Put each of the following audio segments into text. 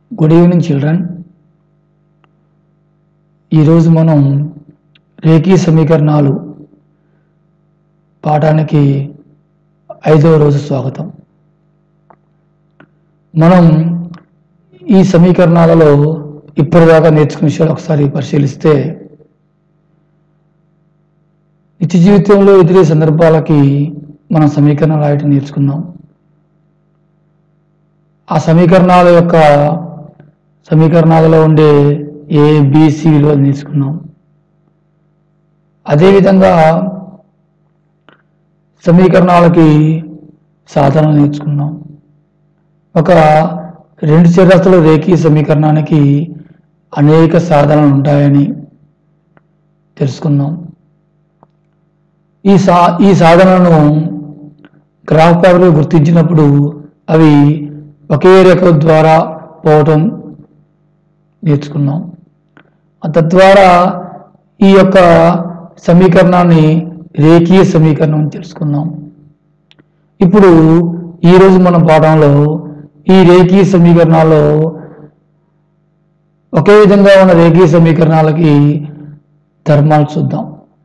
Good evening children ఈరోజు మనం రేఖీ సమీకరణాలు పాఠానికి ఐదవ రోజు స్వాగతం మనం ఈ సమీకరణాలలో ఇప్పటిదాకా నేర్చుకున్న విషయాలు ఒకసారి పరిశీలిస్తే నిత్య జీవితంలో ఎదురే సందర్భాలకి మనం సమీకరణాలు రాయటం నేర్చుకున్నాం ఆ సమీకరణాల యొక్క సమీకరణాలలో ఉండే ఏ బిసి విలువలు నేర్చుకున్నాం అదేవిధంగా సమీకరణాలకి సాధన నేర్చుకున్నాం ఒక రెండు చరస్తుల రేఖీ సమీకరణానికి అనేక సాధనలు ఉంటాయని తెలుసుకున్నాం ఈ సా ఈ సాధనలను గ్రాఫ్ పేపర్లో గుర్తించినప్పుడు అవి ఒకే రేఖ ద్వారా పోవటం నేర్చుకున్నాం తద్వారా ఈ యొక్క సమీకరణాన్ని రేఖీయ సమీకరణం అని తెలుసుకున్నాం ఇప్పుడు ఈరోజు మన పాఠంలో ఈ రేఖీయ సమీకరణాల్లో ఒకే విధంగా ఉన్న రేఖీయ సమీకరణాలకి ధర్మాలు చూద్దాం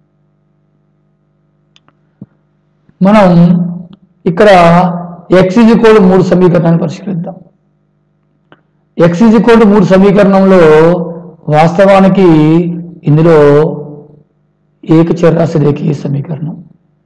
మనం ఇక్కడ ఎక్స్ ఇజ్ ఈక్వల్ మూడు సమీకరణాన్ని పరిశీలిద్దాం ఎక్స్ ఇజ్ ఈక్వల్ మూడు సమీకరణంలో వాస్తవానికి ఇందులో ఏకచరాశి రేఖీయ సమీకరణం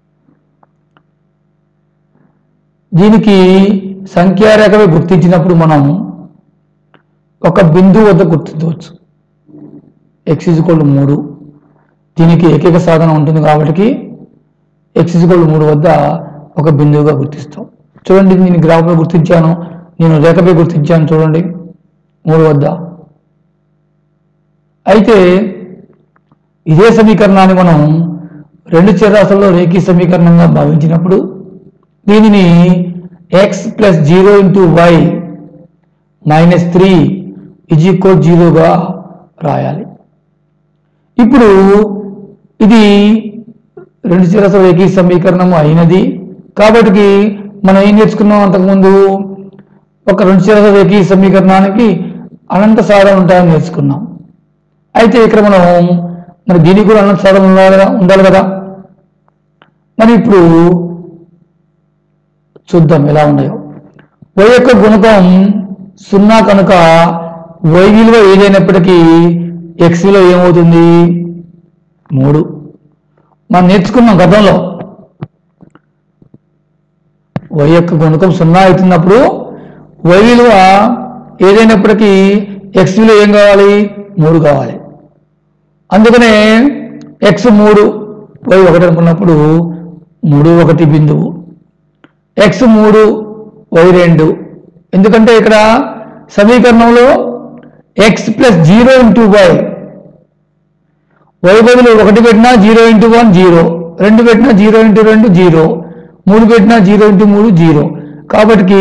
దీనికి సంఖ్యారేఖగా గుర్తించినప్పుడు మనం ఒక బిందువు వద్ద గుర్తించవచ్చు ఎక్స్ ఇజ్కోల్ మూడు దీనికి ఏకైక సాధనం ఉంటుంది కాబట్టి ఎక్స్ ఇజ్కోల్ మూడు వద్ద ఒక బిందువుగా గుర్తిస్తాం చూడండి నేను గ్రాఫ్లో గుర్తించాను నేను రేఖపై గుర్తించాను చూడండి మూడు వద్ద అయితే ఇదే సమీకరణాన్ని మనం రెండు చరాశుల్లో రేఖీ సమీకరణంగా భావించినప్పుడు దీనిని x plus zero into y minus three is equal జీరోగా రాయాలి ఇప్పుడు ఇది రెండు చరాశుల రేఖీ సమీకరణం అయినది కాబట్టి మనం ఏం నేర్చుకున్నాం అంతకుముందు ఒక రెండు చరాశుల రేఖీ సమీకరణానికి అనంత సాధన ఉంటాయని నేర్చుకున్నాం అయితే ఇక్కడ మనం మరి దీనికి కూడా అనంత సాధన ఉండాలి కదా ఉండాలి కదా మరి ఇప్పుడు చూద్దాం ఎలా ఉన్నాయో వై యొక్క గుణకం సున్నా కనుక వై విలువ ఏదైనప్పటికీ ఎక్స్ విలువ ఏమవుతుంది మూడు మనం నేర్చుకున్నాం గతంలో వై యొక్క గుణకం సున్నా అవుతున్నప్పుడు వై విలువ ఏదైనప్పటికీ ఎక్స్ విలువ ఏం కావాలి మూడు కావాలి అందుకనే ఎక్స్ మూడు వై ఒకటి అనుకున్నప్పుడు మూడు ఒకటి బిందువు ఎక్స్ మూడు వై రెండు ఎందుకంటే ఇక్కడ సమీకరణంలో x plus zero into y y బదులు ఒకటి పెట్టినా జీరో ఇంటూ వన్ జీరో రెండు పెట్టినా జీరో ఇంటూ రెండు జీరో మూడు పెట్టినా జీరో ఇంటూ మూడు జీరో కాబట్టి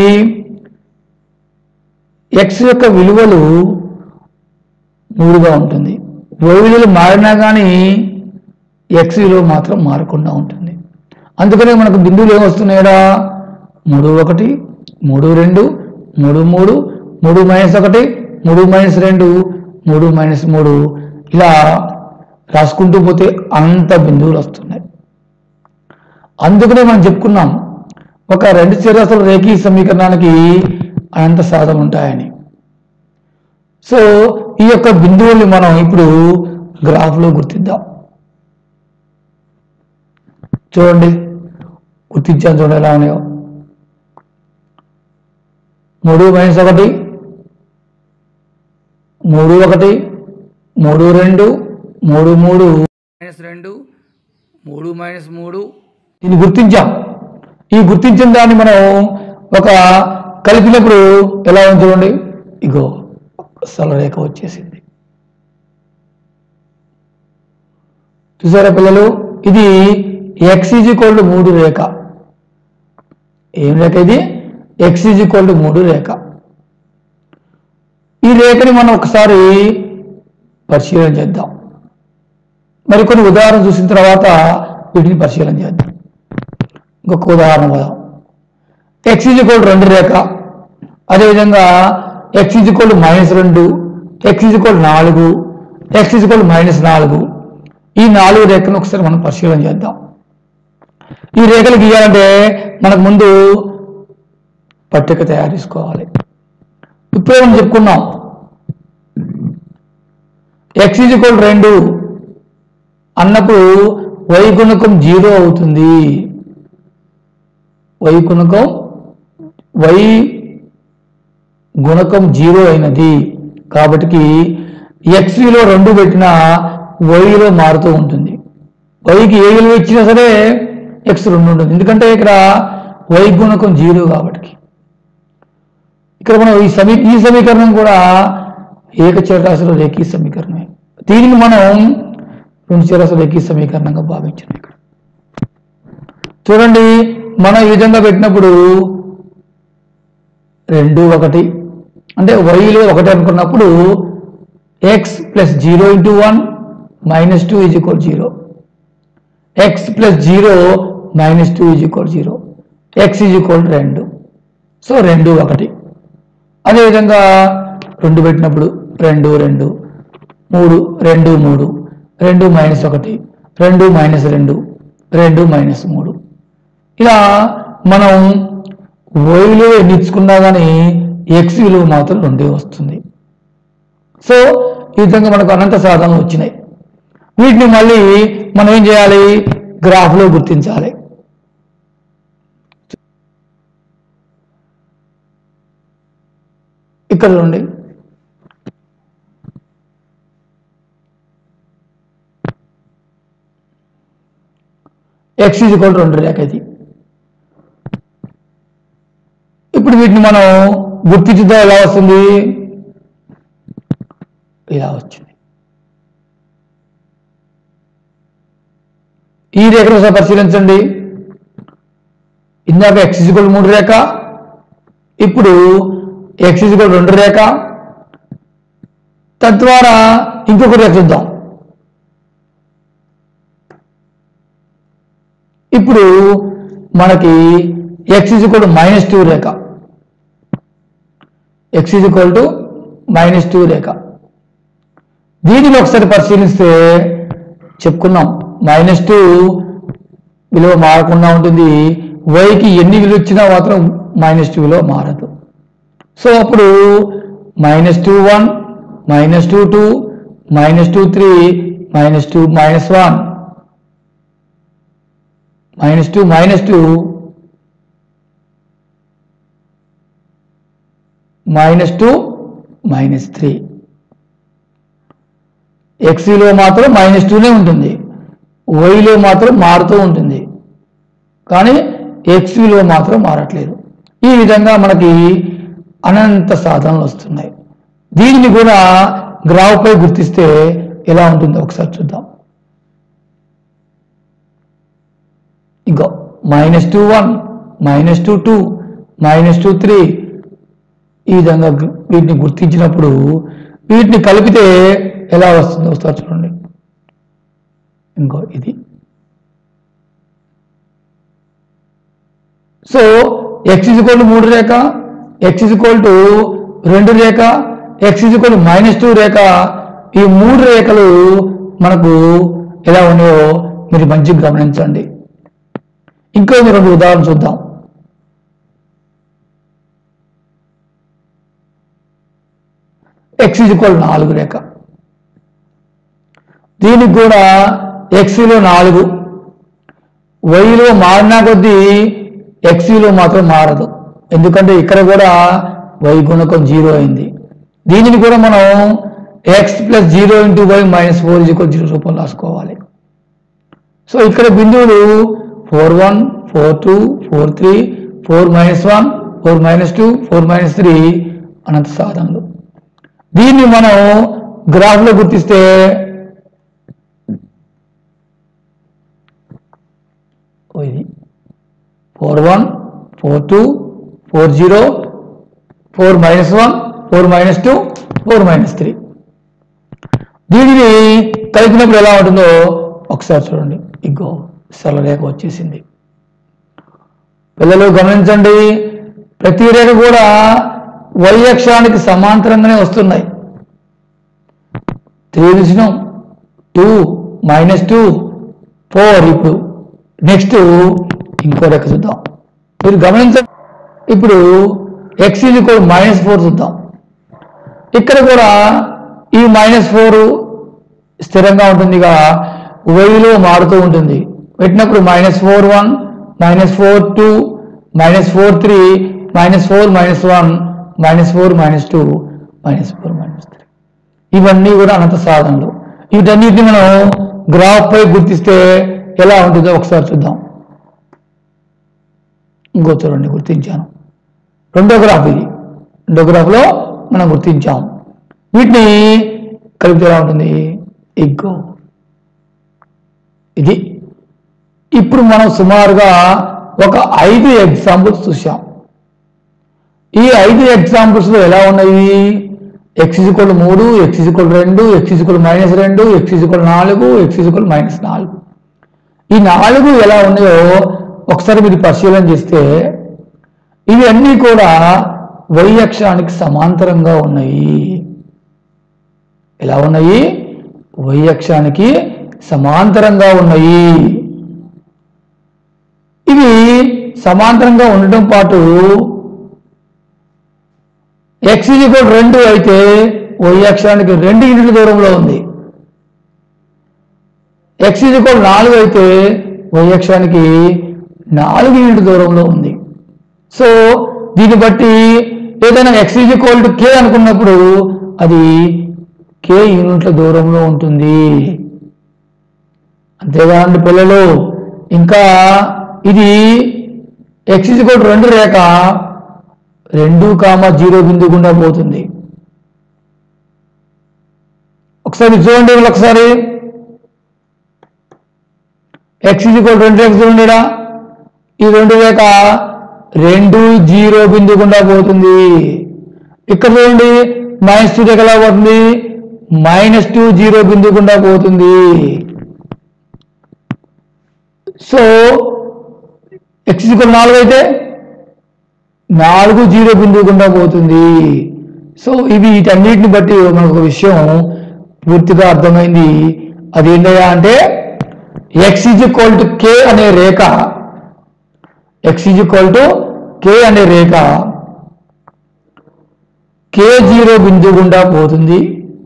ఎక్స్ యొక్క విలువలు మూడుగా ఉంటుంది వై విలువలు మారినా కానీ ఎక్స్ విలువ మాత్రం మారకుండా ఉంటుంది అందుకనే మనకు బిందువులు ఏమొస్తున్నాయడా మూడు ఒకటి మూడు రెండు మూడు మూడు మూడు మైనస్ ఒకటి మూడు మైనస్ రెండు మూడు మైనస్ మూడు ఇలా రాసుకుంటూ పోతే అంత బిందువులు వస్తున్నాయి అందుకనే మనం చెప్పుకున్నాం ఒక రెండు చరాశుల రేఖీ సమీకరణానికి అనంత సాధనలు ఉంటాయని సో ఈ యొక్క బిందువుల్ని మనం ఇప్పుడు గ్రాఫ్లో గుర్తిద్దాం చూడండి గుర్తించాను చూడండి ఎలా ఉన్నాయో మూడు మైనస్ ఒకటి మూడు ఒకటి మూడు రెండు మూడు మూడు మైనస్ రెండు మూడు మైనస్ మూడు దీన్ని గుర్తించాం ఈ గుర్తించిన దాన్ని మనం ఒక కలిపినప్పుడు ఎలా ఉంది చూడండి ఇగో సరళరేఖ వచ్చేసింది చూసారా పిల్లలు ఇది ఎక్స్ ఈజ్ ఈక్వల్ మూడు రేఖ ఏం రేఖ ఇది ఎక్స్ ఈజ్ ఈక్వల్ మూడు రేఖ ఈ రేఖని మనం ఒకసారి పరిశీలన చేద్దాం మరి కొన్ని ఉదాహరణ చూసిన తర్వాత వీటిని పరిశీలన చేద్దాం ఇంకొక ఉదాహరణ పదం ఎక్స్ ఈజ్ ఈక్వల్ రెండు రేఖ అదేవిధంగా ఎక్స్ ఈజ్ ఈక్వల్ మైనస్ రెండు ఎక్స్ ఈజ్ ఈక్వల్ నాలుగు ఎక్స్ ఈజ్ ఈక్వల్ మైనస్ నాలుగు ఈ నాలుగు రేఖలను ఒకసారి మనం పరిశీలన చేద్దాం ఈ రేఖలు గీయాలంటే మనకు ముందు పట్టిక తయారు చేసుకోవాలి ఇప్పుడే మనం చెప్పుకున్నాం ఎక్స్ ఈజ్ ఈక్వల్ రెండు అన్నప్పుడు వై గుణకం జీరో అవుతుంది వై గుణకం వై గుణకం జీరో అయినది కాబట్టి ఎక్స్ విలో రెండు పెట్టినా వైలో మారుతూ ఉంటుంది వైకి ఏ విలువ ఇచ్చినా సరే ఎక్స్ రెండు ఉంటుంది ఎందుకంటే ఇక్కడ వై గుణకం జీరో కాబట్టి ఇక్కడ మనం ఈ సమీ ఈ సమీకరణం కూడా ఏకచరాశిలో రేఖీ సమీకరణమే దీనిని మనం రెండు చరాశుల రేఖీ సమీకరణంగా భావించాం ఇక్కడ చూడండి మనం ఈ విధంగా పెట్టినప్పుడు రెండు ఒకటి అంటే వైలో ఒకటి అనుకున్నప్పుడు x plus zero into one minus two is equal zero x plus zero minus two is equal zero x is equal రెండు సో రెండు ఒకటి అదేవిధంగా రెండు పెట్టినప్పుడు రెండు రెండు మూడు రెండు మూడు రెండు మైనస్ ఒకటి రెండు మైనస్ రెండు రెండు మైనస్ మూడు ఇలా మనం వైలో ఎన్ని ఇచ్చుకున్నా కానీ ఎక్స్ విలువ మాత్రం రెండే వస్తుంది సో ఈ విధంగా మనకు అనంత సాధనలు వచ్చినాయి వీటిని మళ్ళీ మనం ఏం చేయాలి గ్రాఫ్లో గుర్తించాలి ఇక్కడ చూడండి ఎక్స్ ఈజ్ ఈక్వల్ రెండు రేఖ ఇది ఇప్పుడు వీటిని మనం గుర్తించుదా ఎలా వస్తుంది ఇలా వచ్చింది ఈ రేఖను ఒకసారి పరిశీలించండి ఇందాక ఎక్స్ ఈక్వల్ మూడు రేఖ ఇప్పుడు ఎక్స్ ఈక్వల్ రెండు రేఖ తద్వారా ఇంకొక రేఖ చూద్దాం ఇప్పుడు మనకి ఎక్స్ ఈక్వల్ మైనస్ టూ రేఖ x equal to minus two రేఖ దీనిని ఒకసారి పరిశీలిస్తే చెప్పుకున్నాం మైనస్ టూ విలువ మారకుండా ఉంటుంది వైకి ఎన్ని విలువ ఇచ్చినా మాత్రం మైనస్ టూ విలువ మారదు సో అప్పుడు minus two one minus two two minus two three minus two minus one minus two minus two minus two minus three ఎక్స్లో మాత్రం మైనస్ టూనే ఉంటుంది వైలో మాత్రం మారుతూ ఉంటుంది కానీ ఎక్స్ విలువ మాత్రం మారట్లేదు ఈ విధంగా మనకి అనంత సాధనలు వస్తున్నాయి దీనిని కూడా గ్రాఫ్పై గుర్తిస్తే ఎలా ఉంటుందో ఒకసారి చూద్దాం ఇంకో minus two one minus two two minus two three ఈ విధంగా గు- వీటిని గుర్తించినప్పుడు వీటిని కలిపితే ఎలా వస్తుందో ఒకసారి చూడండి ఇంకో ఇది సో ఎక్స్ ఇజ్ ఈక్వల్ మూడు రేఖ ఎక్స్ ఇజ్ ఈక్వల్ టు రెండు రేఖ x is equal minus two రేఖ ఈ మూడు రేఖలు మనకు ఎలా ఉన్నాయో మీరు మంచిగా గమనించండి ఇంకో రెండు ఉదాహరణ చూద్దాం ఎక్స్ ఇజ్ ఈక్వల్ నాలుగు రేఖ దీనికి కూడా ఎక్స్లో నాలుగు వైలో మారినా కొద్దీ ఎక్స్లో మాత్రం మారదు ఎందుకంటే ఇక్కడ కూడా వై గుణకం జీరో అయింది దీనిని కూడా మనం x plus zero into y minus four equal zero రూపంలో రాసుకోవాలి సో ఇక్కడ బిందువులు four one four two four three four minus one four minus two four minus three అనంత సాధనలు దీన్ని మనం గ్రాఫ్లో గుర్తిస్తే ఓ ఇది four one four two four zero four minus one four minus two four minus three దీనిని కలిపినప్పుడు ఎలా ఉంటుందో ఒకసారి చూడండి ఇగో సరళ రేఖ వచ్చేసింది పిల్లలు గమనించండి ప్రతి రేఖ కూడా వై అక్షానికి సమాంతరంగానే వస్తున్నాయి త్రీ చూసినాం టూ మైనస్ టూ ఫోర్ ఇప్పుడు నెక్స్ట్ ఇంకో లెక్క చూద్దాం మీరు గమనించండి ఇప్పుడు ఎక్స్ ఇది కూడా మైనస్ ఫోర్ చూద్దాం ఇక్కడ కూడా ఈ మైనస్ ఫోర్ స్థిరంగా ఉంటుంది ఇక వైలో మారుతూ ఉంటుంది పెట్టినప్పుడు minus four one minus four two minus four three minus four minus one minus four minus two minus four minus three ఇవన్నీ కూడా అనంత సాధనలు వీటన్నిటిని మనం గ్రాఫ్ పై గుర్తిస్తే ఎలా ఉంటుందో ఒకసారి చూద్దాం ఇంకో చూడండి గుర్తించాను రెండో గ్రాఫ్ ఇది రెండో గ్రాఫ్లో మనం గుర్తించాం వీటిని కలిపితే ఎలా ఉంటుంది ఇగ్గో ఇది ఇప్పుడు మనం సుమారుగా ఒక ఐదు ఎగ్జాంపుల్స్ చూసాం ఈ ఐదు ఎగ్జాంపుల్స్ లో ఎలా ఉన్నాయి ఎక్స్ ఇజికల్ మూడు ఎక్స్ ఇజికల్ రెండు ఎక్స్ ఇజికల్ మైనస్ రెండు ఎక్స్ ఇజికల్ నాలుగు ఎక్స్ ఇజికల్ మైనస్ నాలుగు ఈ నాలుగు ఎలా ఉన్నాయో ఒకసారి మీరు పరిశీలన చేస్తే ఇవి అన్నీ కూడా వై అక్షానికి సమాంతరంగా ఉన్నాయి ఎలా ఉన్నాయి వై అక్షానికి సమాంతరంగా ఉన్నాయి ఇవి సమాంతరంగా ఉండటం పాటు ఎక్స్ ఈక్వల్ రెండు అయితే వై అక్షానికి రెండు యూనిట్ల దూరంలో ఉంది ఎక్స్ ఈక్వల్ నాలుగు అయితే వై అక్షానికి నాలుగు యూనిట్ దూరంలో ఉంది సో దీన్ని బట్టి ఏదైనా ఎక్స్ ఈక్వల్ టు కే అనుకున్నప్పుడు అది కే యూనిట్ల దూరంలో ఉంటుంది అంతేకాదండి పిల్లలు ఇంకా ఇది ఎక్స్ ఈక్వల్ రెండు రేఖ రెండు కామ జీరో బిందు గుండా పోతుంది ఒకసారి చూడండి వీళ్ళు ఒకసారి ఎక్స్ ఈక్వల్ రెండు రేఖ చూడండి ఈడ. ఈ రెండు రేఖ రెండు జీరో బిందు గుండా పోతుంది ఇక్కడ చూడండి మైనస్ టూ రేఖ ఎలా పోతుంది మైనస్ టూ జీరో బిందు గుండా పోతుంది సో ఎక్స్ ఈక్వల్ నాలుగు అయితే నాలుగు జీరో బిందువు గుండా పోతుంది సో ఇవి వీటన్నిటిని బట్టి మనకు ఒక విషయం పూర్తిగా అర్థమైంది అది ఏంటయ్యా అంటే x is equal to k అనే రేఖ x is equal to k అనే రేఖ కే జీరో బిందువు గుండా పోతుంది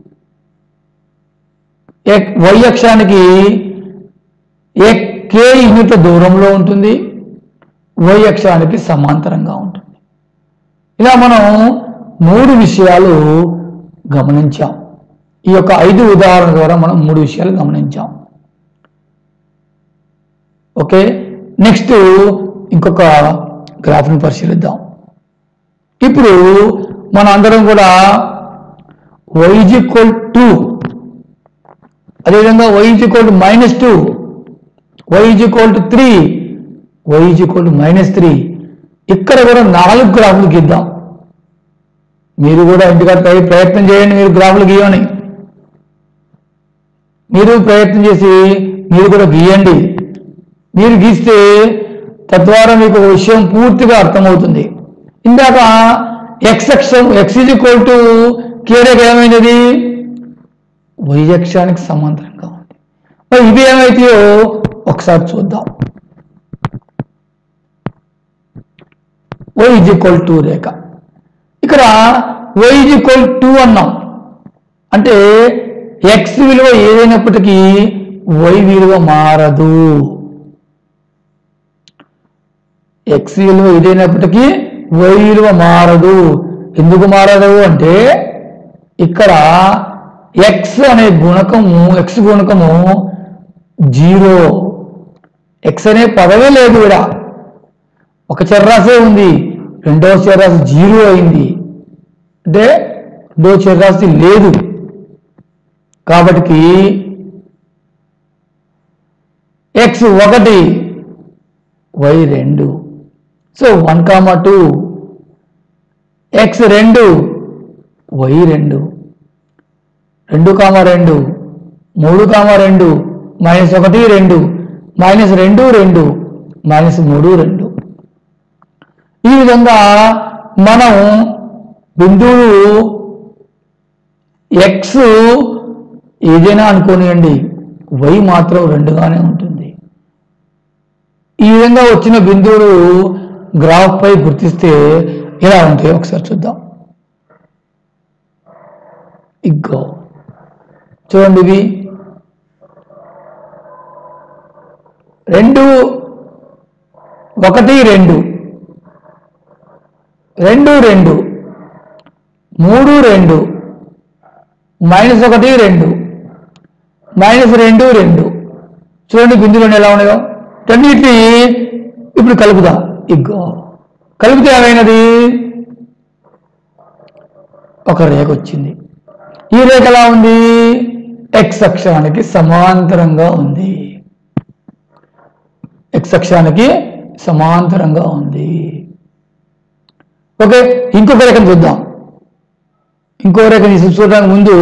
ఎక్- వై అక్షానికి ఎక్ కే యూనిట్ల దూరంలో ఉంటుంది వై అక్షానికి సమాంతరంగా ఉంటుంది ఇలా మనం మూడు విషయాలు గమనించాం ఈ యొక్క ఐదు ఉదాహరణ ద్వారా మనం మూడు విషయాలు గమనించాం ఓకే నెక్స్ట్ ఇంకొక గ్రాఫ్ని పరిశీలిద్దాం ఇప్పుడు మన అందరం కూడా వైజ్ ఈక్వల్ టు అదేవిధంగా y is equal to minus two y is equal to three y is equal to minus three ఇక్కడ కూడా నాలుగు గ్రాఫ్లు గీద్దాం మీరు కూడా ఇంటికాడ ప్రయ- ప్రయత్నం చేయండి మీరు గ్రాఫ్లు గీయని మీరు ప్రయత్నం చేసి మీరు కూడా గీయండి మీరు గీస్తే తద్వారా మీకు ఒక విషయం పూర్తిగా అర్థమవుతుంది ఇందాక ఎక్స్ అక్షం ఎక్స్ ఈజ్ ఈక్వల్ టు కేరేక ఏమైనది వైజక్షానికి సమాంతరంగా ఉంది మరి ఇవి ఏమైతాయో ఒకసారి చూద్దాం వై ఇజ్ ఈక్వల్ టు రేఖ ఇక్కడ వై ఇజ్ ఈక్వల్ టు అన్నాం అంటే ఎక్స్ విలువ ఏదైనప్పటికీ వై విలువ మారదు ఎక్స్ విలువ ఏదైనప్పటికీ వై విలువ మారదు ఎందుకు మారదు అంటే ఇక్కడ ఎక్స్ అనే గుణకము ఎక్స్ గుణకము జీరో ఎక్స్ అనే పదవే లేదు ఇక్కడ ఒక చర్రాసే ఉంది రెండవ చర్రాసి జీరో అయింది అంటే రెండవ చర్రాసి లేదు కాబట్టి ఎక్స్ ఒకటి వై రెండు so one comma two x రెండు వై రెండు రెండు కామా రెండు మూడు కామా రెండు మైనస్ ఒకటి రెండు మైనస్ రెండు రెండు మైనస్ మూడు రెండు ఈ విధంగా మనం బిందువులు ఎక్స్ ఏదైనా అనుకోనియండి వై మాత్రం రెండుగానే ఉంటుంది ఈ విధంగా వచ్చిన బిందువులు గ్రాఫ్ పై గుర్తిస్తే ఎలా ఉంటాయో ఒకసారి చూద్దాం ఇగ్గో చూడండి ఇవి రెండు ఒకటి రెండు రెండు రెండు మూడు రెండు మైనస్ ఒకటి రెండు మైనస్ రెండు రెండు చూడండి బిందువులు ఎలా ఉన్నాయో రెండింటిని ఇప్పుడు కలుపుదాం ఇగ్గో కలిపితే ఏమైనది ఒక రేఖ వచ్చింది ఈ రేఖ ఎలా ఉంది ఎక్స్ అక్షానికి సమాంతరంగా ఉంది ఎక్స్ అక్షానికి సమాంతరంగా ఉంది ఓకే ఇంకొక రేఖను చూద్దాం ఇంకో రేఖని చూడడానికి ముందు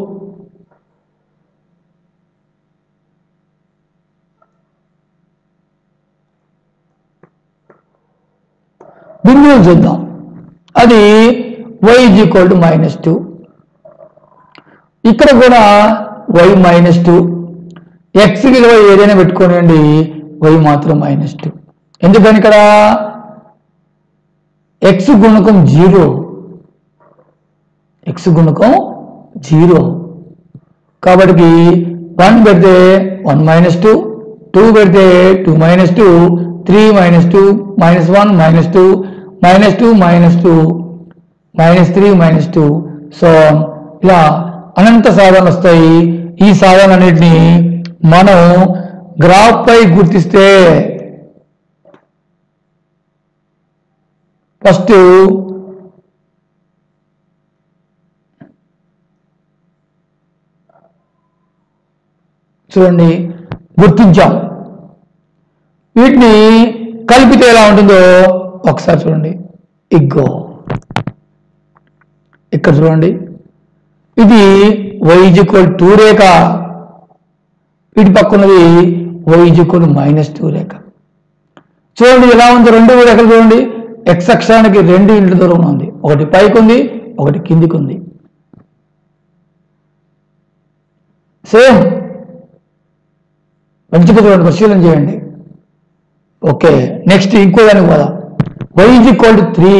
బిందువులు చూద్దాం అది y is equal to minus two ఇక్కడ కూడా వై మైనస్ టూ ఎక్స్ విలువ ఏదైనా పెట్టుకోనండి వై మాత్రం మైనస్ టూ ఎందుకని ఇక్కడ ఎక్స్ గుణకం జీరో ఎక్స్ గుణకం జీరో కాబట్టి వన్ పెడితే వన్ మైనస్ టూ టూ పెడితే two minus two three minus two minus one minus two minus two minus two minus three minus two so ఇలా అనంత సాధనలు వస్తాయి ఈ సాధనలన్నింటినీ మనం గ్రాఫ్ పై గుర్తిస్తే ఫస్ట్ చూడండి గుర్తించాం వీటిని కలిపితే ఎలా ఉంటుందో ఒకసారి చూడండి ఇగ్గో ఇక్కడ చూడండి ఇది వైజిక్వల్ టూ రేఖ వీటి పక్కనది వైజిక్వల్ మైనస్ టూ రేఖ చూడండి ఎలా ఉంది రెండు రేఖలు చూడండి ఎక్స్ అక్షానికి రెండు ఇంటి దూరం ఉంది ఒకటి పైకి ఉంది ఒకటి కిందికి ఉంది సేమ్ మంచిగా చూడండి పరిశీలన చేయండి ఓకే నెక్స్ట్ ఇంకో దానికి పోదాం y is equal to three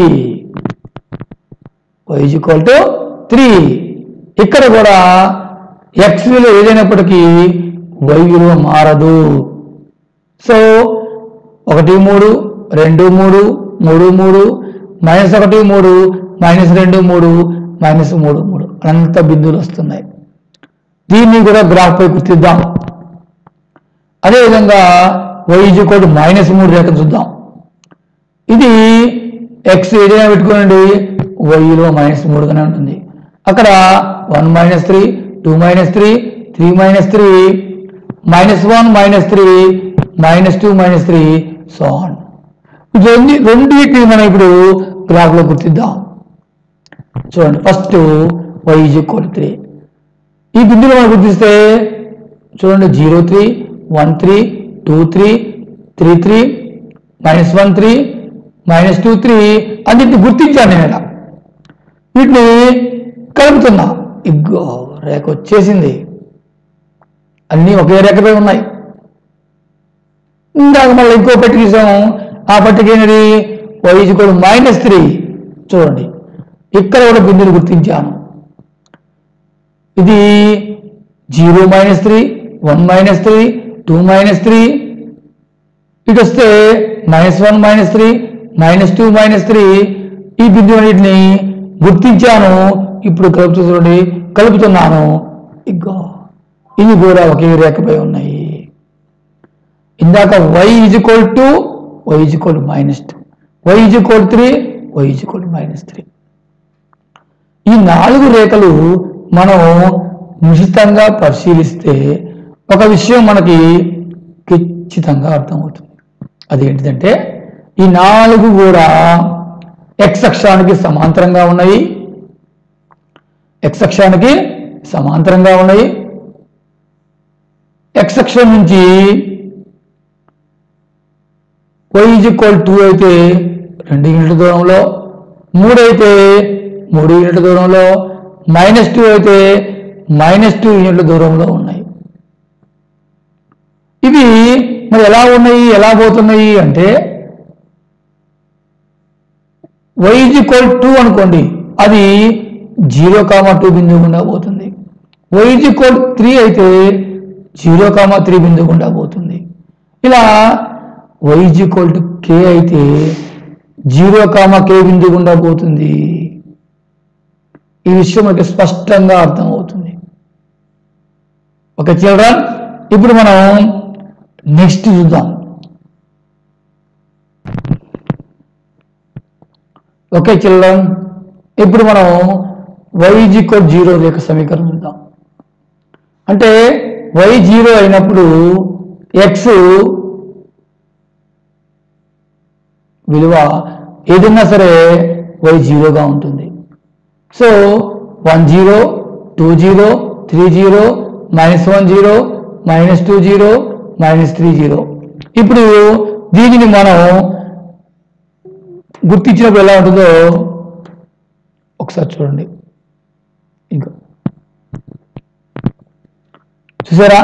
y is equal to three ఇక్కడ కూడా ఎక్స్ విలువ ఏదైనప్పటికీ వై విలువ మారదు సో ఒకటి మూడు రెండు మూడు మూడు మూడు మైనస్ ఒకటి మూడు మైనస్ రెండు మూడు మైనస్ మూడు మూడు అనంత బిందువులు వస్తున్నాయి దీన్ని కూడా గ్రాఫ్ పై గుర్తిద్దాం అదేవిధంగా y is equal to minus మూడు రేఖ చూద్దాం ఇది ఎక్స్ ఏదైనా పెట్టుకోనండి వై విలువ మైనస్ మూడుగానే ఉంటుంది అక్కడ one minus three two minus three three minus three minus one minus three minus two minus three so రెండు రెండింటిని మనం ఇప్పుడు గ్రాఫ్లో గుర్తిద్దాం చూడండి first y is equal three ఈ బిందువులు మనం గుర్తిస్తే చూడండి zero three one three two three three three minus one three minus two three అన్నింటిని గుర్తించాను నేను ఇలా వీటిని కలుపుతున్నా ఇగ్గో రేఖ వచ్చేసింది అన్నీ ఒకే రేఖపై ఉన్నాయి ఇందాక మళ్ళీ ఇంకో పట్టిక తీసాము ఆ పట్టిక ఏంటి వైజ్ కూడా మైనస్ త్రీ చూడండి ఇక్కడ కూడా బిందుని గుర్తించాను ఇది zero minus three one minus three two minus three ఇటు వస్తే minus one minus three minus two minus three ఈ బిందువులన్నిటిని గుర్తించాను ఇప్పుడు కలుపుతూ చూడండి కలుపుతున్నాను ఇగ్గో ఇవి కూడా ఒకే రేఖపై ఉన్నాయి ఇందాక y is equal to y is equal minus two y is equal three y is equal minus three ఈ నాలుగు రేఖలు మనం నిశితంగా పరిశీలిస్తే ఒక విషయం మనకి ఖచ్చితంగా అర్థమవుతుంది అదేంటిదంటే ఈ నాలుగు కూడా ఎక్స్ అక్షానికి సమాంతరంగా ఉన్నాయి ఎక్స్ అక్షానికి సమాంతరంగా ఉన్నాయి ఎక్స్ అక్షం నుంచి వై ఈజ్ ఈక్వల్ టూ అయితే రెండు యూనిట్ల దూరంలో మూడు అయితే మూడు యూనిట్ల దూరంలో మైనస్ టూ అయితే మైనస్ టూ యూనిట్ల దూరంలో ఉన్నాయి ఇవి మరి ఎలా ఉన్నాయి ఎలా పోతున్నాయి అంటే వై ఈక్వల్ టూ అనుకోండి అది జీరో కామా టూ బిందువు గుండా పోతుంది వై ఈక్వల్ త్రీ అయితే జీరో కామా త్రీ బిందువు గుండా పోతుంది ఇలా వై ఈక్వల్ టు కే అయితే జీరో కామా కే బిందువు గుండా పోతుంది ఈ విషయం మనకి స్పష్టంగా అర్థమవుతుంది ఓకే చిల్డ్రన్ ఇప్పుడు మనం నెక్స్ట్ చూద్దాం ఓకే చిల్డ్రన్ ఇప్పుడు మనం వై ఈక్వల్ జీరో రేఖ సమీకరణం చూద్దాం అంటే వై జీరో అయినప్పుడు ఎక్స్ విలువ ఏదైనా సరే వై జీరోగా ఉంటుంది so one zero two zero three zero minus one zero minus two zero minus three zero ఇప్పుడు దీనిని మనం గుర్తించినప్పుడు ఎలా ఉంటుందో ఒకసారి చూడండి ఇంకా చూసారా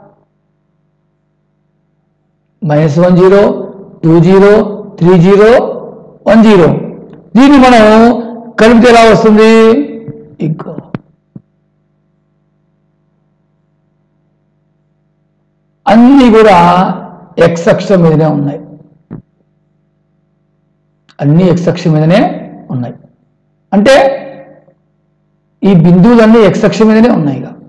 minus one zero two zero three zero one zero దీన్ని మనం కలిపితే ఎలా వస్తుంది ఇంకా అన్నీ కూడా ఎక్స్ అక్షం మీదనే ఉన్నాయి అన్ని ఎక్స్ అక్షం మీదనే ఉన్నాయి అంటే ఈ బిందువులన్నీ ఎక్స్ అక్షం మీదనే ఉన్నాయి ఇక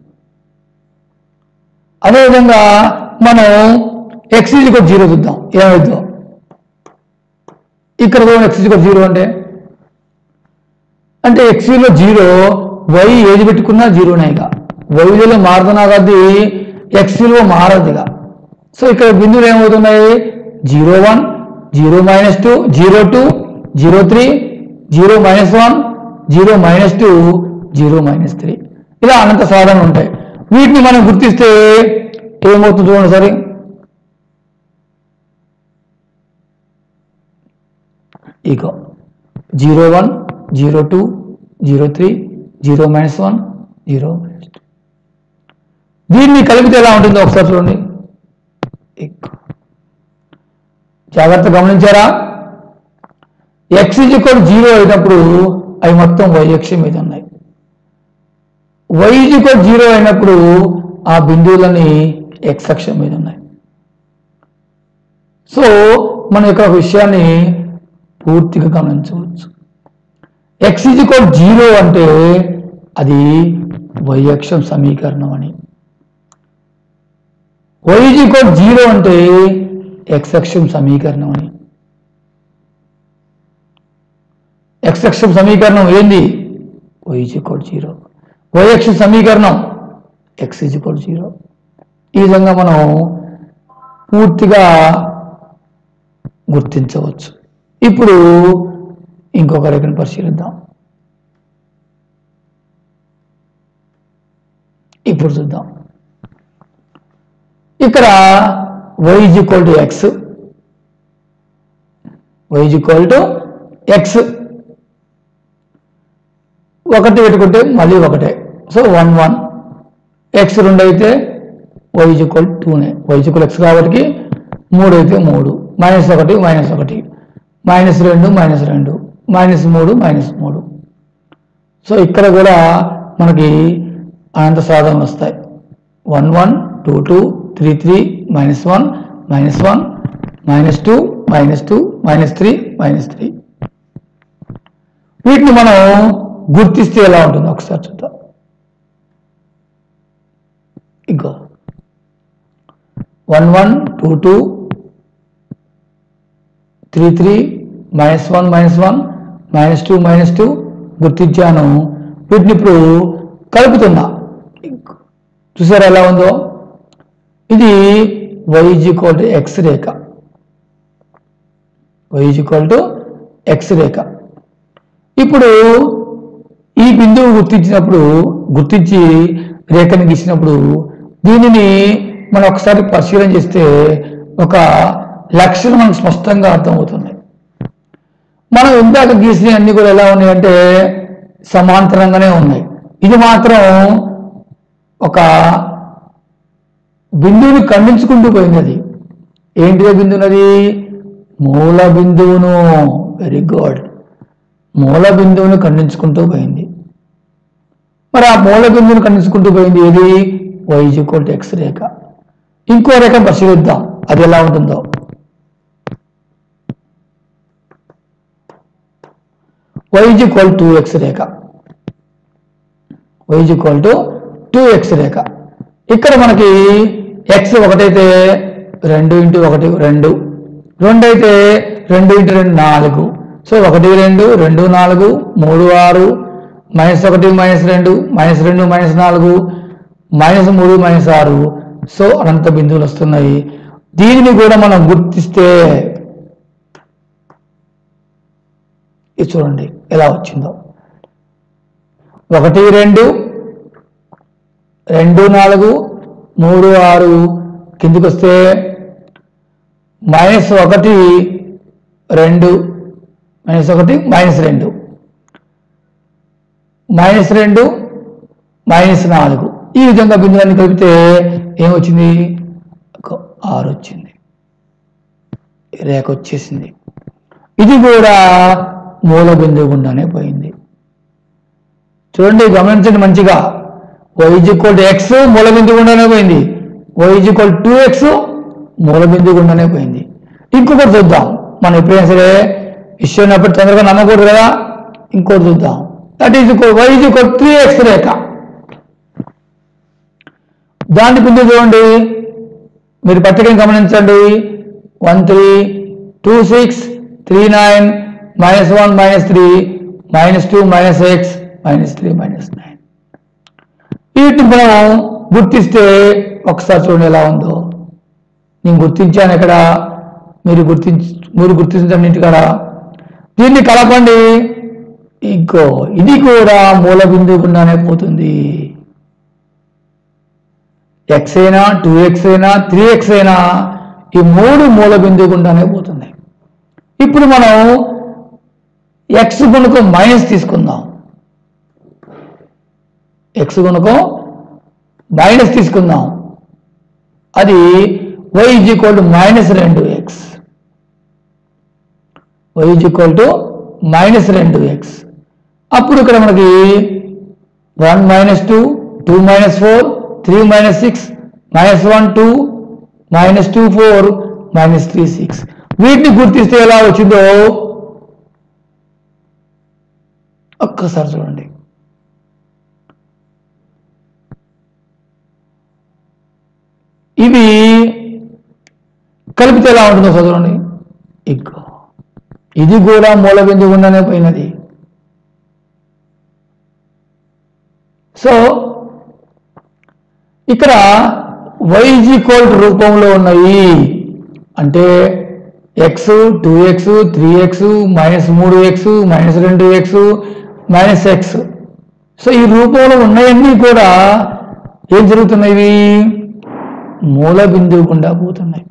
అదేవిధంగా మనం ఎక్స్ ఈజ్వల్ జీరో చూద్దాం ఏమైద్దాం ఇక్కడ కూడా ఎక్స్ ఈజ్వల్ జీరో అంటే అంటే ఎక్స్లో జీరో వై ఏది పెట్టుకున్నా జీరోనే ఇక వై విలువ మారుతున్నా కొద్దీ ఎక్స్ విలువ మారదు ఇక సో ఇక్కడ బిందువులు ఏమవుతున్నాయి zero one zero minus two zero two zero three zero minus one zero minus two zero minus three ఇలా అనంత సాధనలు ఉంటాయి వీటిని మనం గుర్తిస్తే ఏమవుతుంది చూడండి సరే ఇక zero one zero two zero three zero minus one zero minus two దీన్ని కలిపితే ఎలా ఉంటుందో ఒకసారి చూడండి ఇక. జాగ్రత్త గమనించారా ఎక్స్ ఈక్వల్ జీరో అయినప్పుడు అవి మొత్తం వై అక్షం మీద ఉన్నాయి వై ఈక్వల్ జీరో అయినప్పుడు ఆ బిందువులని ఎక్స్ అక్షం మీద ఉన్నాయి సో మనం ఇక్కడ ఒక విషయాన్ని పూర్తిగా గమనించవచ్చు ఎక్స్ ఈక్వల్ జీరో అంటే అది వై అక్షం సమీకరణం అని వై ఈక్వల్ జీరో అంటే ఎక్స్ అక్షం సమీకరణం అని ఎక్స్ అక్షం సమీకరణం ఏంది వై ఈక్వల్ జీరో వై అక్షం సమీకరణం ఎక్స్ ఈక్వల్ జీరో ఈ విధంగా మనం పూర్తిగా గుర్తించవచ్చు ఇప్పుడు ఇంకొక రేఖను పరిశీలిద్దాం ఇప్పుడు చూద్దాం ఇక్కడ y equal to x y equal to x ఒకటి పెట్టుకుంటే మళ్ళీ ఒకటే సో వన్ వన్ ఎక్స్ రెండు అయితే వై ఈక్వల్ టూనే వై ఈక్వల్ ఎక్స్ కాబట్టి మూడు అయితే మూడు మైనస్ ఒకటి మైనస్ ఒకటి మైనస్ రెండు మైనస్ రెండు మైనస్ మూడు మైనస్ మూడు సో ఇక్కడ కూడా మనకి అనంత సాధనలు వస్తాయి one one two two three three minus one minus one minus two minus two minus three minus three వీటిని మనం గుర్తిస్తే ఎలా ఉంటుందో ఒకసారి చూద్దాం ఇంకో one one two two three three minus one minus one minus two minus two గుర్తించాను వీటిని ఇప్పుడు కలుపుతున్నా చూసారా ఎలా ఉందో ఇది వై ఈక్వల్ టు ఎక్స్ రేఖ వై ఈక్వల్ టు ఎక్స్ రేఖ ఇప్పుడు ఈ బిందువు గుర్తించినప్పుడు గుర్తించి రేఖను గీసినప్పుడు దీనిని మనం ఒకసారి పరిశీలన చేస్తే ఒక లక్షణం మనకు స్పష్టంగా అర్థమవుతుంది మనం ఇందాక గీసిన అన్ని కూడా ఎలా ఉన్నాయంటే సమాంతరంగానే ఉన్నాయి ఇది మాత్రం ఒక బిందువుని ఖండించుకుంటూ పోయింది అది ఏంటిదో బిందువునది మూల బిందువును వెరీ గుడ్ మూల బిందువును ఖండించుకుంటూ పోయింది మరి ఆ మూల బిందువును ఖండించుకుంటూ పోయింది ఏది వైజికోల్ ఎక్స్ రేఖ ఇంకో రేఖ పరిశీలిద్దాం అది ఎలా ఉంటుందో వైజ్ ఈక్వల్ టూ ఎక్స్ రేఖ y is equal to two x రేఖ ఇక్కడ మనకి ఎక్స్ ఒకటైతే రెండు ఇంటూ ఒకటి రెండు రెండు అయితే రెండు ఇంటూ రెండు నాలుగు సో ఒకటి రెండు రెండు నాలుగు మూడు ఆరు మైనస్ ఒకటి మైనస్ రెండు మైనస్ రెండు మైనస్ నాలుగు మైనస్ మూడు మైనస్ ఆరు సో అనంత బిందువులు వస్తున్నాయి దీనిని కూడా మనం గుర్తిస్తే ఇది చూడండి ఎలా వచ్చిందో ఒకటి రెండు రెండు నాలుగు మూడు ఆరు కిందికి వస్తే మైనస్ ఒకటి రెండు మైనస్ ఒకటి మైనస్ రెండు మైనస్ రెండు మైనస్ నాలుగు ఈ విధంగా బిందువులన్నీ కలిపితే ఏమొచ్చింది ఒక ఆరు వచ్చింది రేఖ వచ్చేసింది ఇది కూడా మూల బిందువు గుండానే పోయింది చూడండి గమనించండి మంచిగా వైజ్ ఈక్వల్ ఎక్స్ మూల బిందువు గుండానే పోయింది వైజ్ ఈక్వల్ టూ ఎక్స్ మూల బిందువు గుండానే పోయింది ఇంకొకటి చూద్దాం మనం ఎప్పుడైనా సరే విషయం ఉన్నప్పుడు తొందరగా నమ్మకూడదు కదా ఇంకోటి చూద్దాం that is equal y is equal three x రేఖ దాని బిందువు చూడండి మీరు పట్టికను గమనించండి one three two six three nine minus one minus three minus two minus x minus three minus nine వీటిని మనం గుర్తిస్తే ఒకసారి చూడండి ఎలా ఉందో నేను గుర్తించాను ఇక్కడ మీరు గుర్తించ మీరు గుర్తించండి ఇంటికాడ దీన్ని కలపండి ఇంకో ఇది కూడా మూల బిందువు గుండానే పోతుంది ఎక్స్ అయినా టూ ఎక్స్ అయినా త్రీ ఎక్స్ అయినా ఈ మూడు మూల బిందువు గుండానే పోతున్నాయి ఇప్పుడు మనం ఎక్స్ గుణకం మైనస్ తీసుకుందాం ఎక్స్ గుణకం మైనస్ తీసుకుందాం అది y is equal to minus రెండు x y is equal to minus రెండు ఎక్స్ అప్పుడు ఇక్కడ మనకి one minus two two minus four three minus six minus one two minus two four minus three six వీటిని గుర్తిస్తే ఎలా వచ్చిందో ఒక్కసారి చూడండి ఇవి కలిపితే ఎలా ఉంటుందో చదవండి ఇగ్గో ఇది కూడా మూల బిందువు గుండానే పోయినది సో ఇక్కడ వైజీ కోల్డ్ రూపంలో ఉన్నాయి అంటే x two x three x minus మూడు ఎక్స్ మైనస్ రెండు ఎక్స్ మైనస్ ఎక్స్ సో ఈ రూపంలో ఉన్నాయన్నీ కూడా ఏం జరుగుతున్నాయి మూల బిందువు గుండా పోతున్నాయి